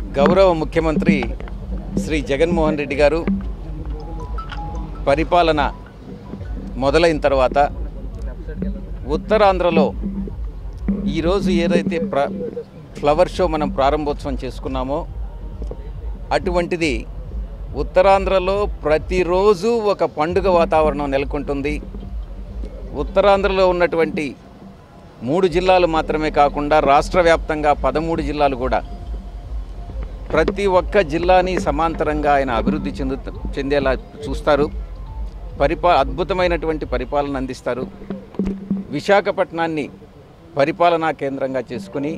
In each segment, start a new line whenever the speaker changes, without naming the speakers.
గౌరవ ముఖ్యమంత్రి శ్రీ జగన్మోహన్ రెడ్డి గారు పరిపాలన మొదలైన తర్వాత ఉత్తరాంధ్రలో ఈరోజు ఏదైతే ప్ర ఫ్లవర్ షో మనం ప్రారంభోత్సవం చేసుకున్నామో అటువంటిది ఉత్తరాంధ్రలో ప్రతిరోజు ఒక పండుగ వాతావరణం నెలకొంటుంది ఉత్తరాంధ్రలో ఉన్నటువంటి మూడు జిల్లాలు మాత్రమే కాకుండా రాష్ట్ర వ్యాప్తంగా పదమూడు జిల్లాలు కూడా ప్రతి ఒక్క జిల్లాని సమాంతరంగా ఆయన అభివృద్ధి చెందు చెందేలా చూస్తారు పరిపా అద్భుతమైనటువంటి పరిపాలన అందిస్తారు విశాఖపట్నాన్ని పరిపాలనా కేంద్రంగా చేసుకుని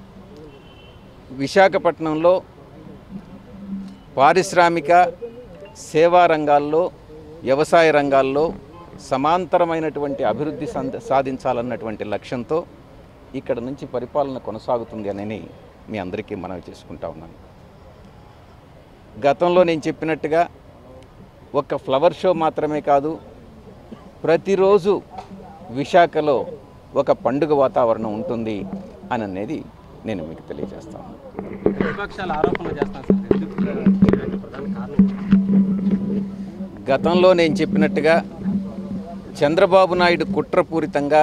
విశాఖపట్నంలో పారిశ్రామిక సేవా రంగాల్లో వ్యవసాయ రంగాల్లో సమాంతరమైనటువంటి అభివృద్ధి సంద- సాధించాలన్నటువంటి లక్ష్యంతో ఇక్కడ నుంచి పరిపాలన కొనసాగుతుంది అని మీ అందరికీ మనవి చేసుకుంటా ఉన్నాను గతంలో నేను చెప్పినట్టుగా ఒక ఫ్లవర్ షో మాత్రమే కాదు ప్రతిరోజు విశాఖలో ఒక పండుగ వాతావరణం ఉంటుంది అని అనేది నేను మీకు తెలియజేస్తాను
విపక్షాలు ఆరోపణలు చేస్తాను సార్ ఎందుకు దీనికి ప్రధాన కారణం
గతంలో నేను చెప్పినట్టుగా చంద్రబాబు నాయుడు కుట్రపూరితంగా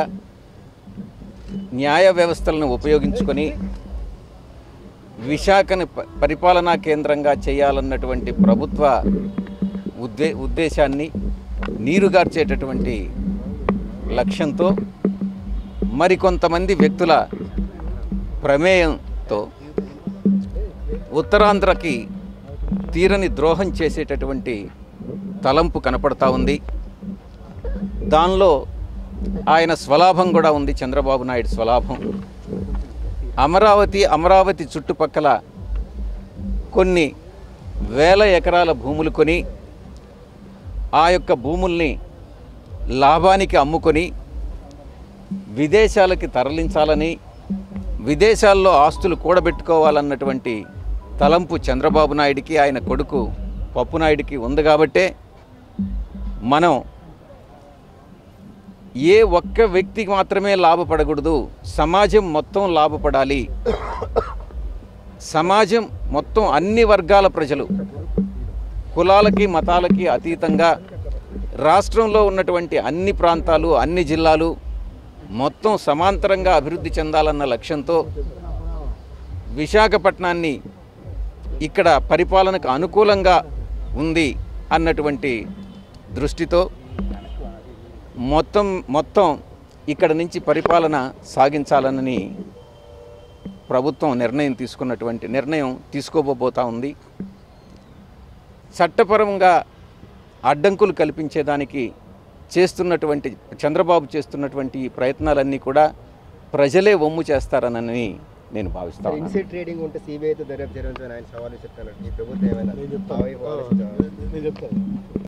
న్యాయ వ్యవస్థలను ఉపయోగించుకొని విశాఖని ప- పరిపాలనా కేంద్రంగా చేయాలన్నటువంటి ప్రభుత్వ ఉద్దే ఉద్దేశాన్ని నీరుగార్చేటటువంటి లక్ష్యంతో మరికొంతమంది వ్యక్తుల ప్రమేయంతో ఉత్తరాంధ్రకి తీరని ద్రోహం చేసేటటువంటి తలంపు కనపడతా ఉంది దానిలో ఆయన స్వలాభం కూడా ఉంది చంద్రబాబు నాయుడు స్వలాభం అమరావతి అమరావతి చుట్టుపక్కల కొన్ని వేల ఎకరాల భూములు కొని ఆ యొక్క భూముల్ని లాభానికి అమ్ముకొని విదేశాలకి తరలించాలని విదేశాల్లో ఆస్తులు కూడబెట్టుకోవాలన్నటువంటి తలంపు చంద్రబాబు నాయుడికి ఆయన కొడుకు పప్పు నాయుడికి ఉంది కాబట్టే మనం ఏ ఒక్క వ్యక్తికి మాత్రమే లాభపడకూడదు సమాజం మొత్తం లాభపడాలి సమాజం మొత్తం అన్ని వర్గాల ప్రజలు కులాలకి మతాలకి అతీతంగా రాష్ట్రంలో ఉన్నటువంటి అన్ని ప్రాంతాలు అన్ని జిల్లాలు మొత్తం సమాంతరంగా అభివృద్ధి చెందాలన్న లక్ష్యంతో విశాఖపట్నాన్ని ఇక్కడ పరిపాలనకు అనుకూలంగా ఉంది అన్నటువంటి దృష్టితో మొత్తం మొత్తం ఇక్కడ నుంచి పరిపాలన సాగించాలని ప్రభుత్వం నిర్ణయం తీసుకున్నటువంటి నిర్ణయం తీసుకోబోతా ఉంది చట్టపరంగా అడ్డంకులు కల్పించేదానికి చేస్తున్నటువంటి చంద్రబాబు చేస్తున్నటువంటి ఈ ప్రయత్నాలన్నీ కూడా ప్రజలే ఒమ్ము చేస్తారనని నేను భావిస్తాను
ఇన్సైడ్ ట్రేడింగ్ ఉంటే సిబిఐతో దర్యాప్తు జరుగుతుందని ఆయన సవాల్ చెప్తాను ఈ ప్రభుత్వం ఏమైనా ఆ వైపు ఆలోచించారా?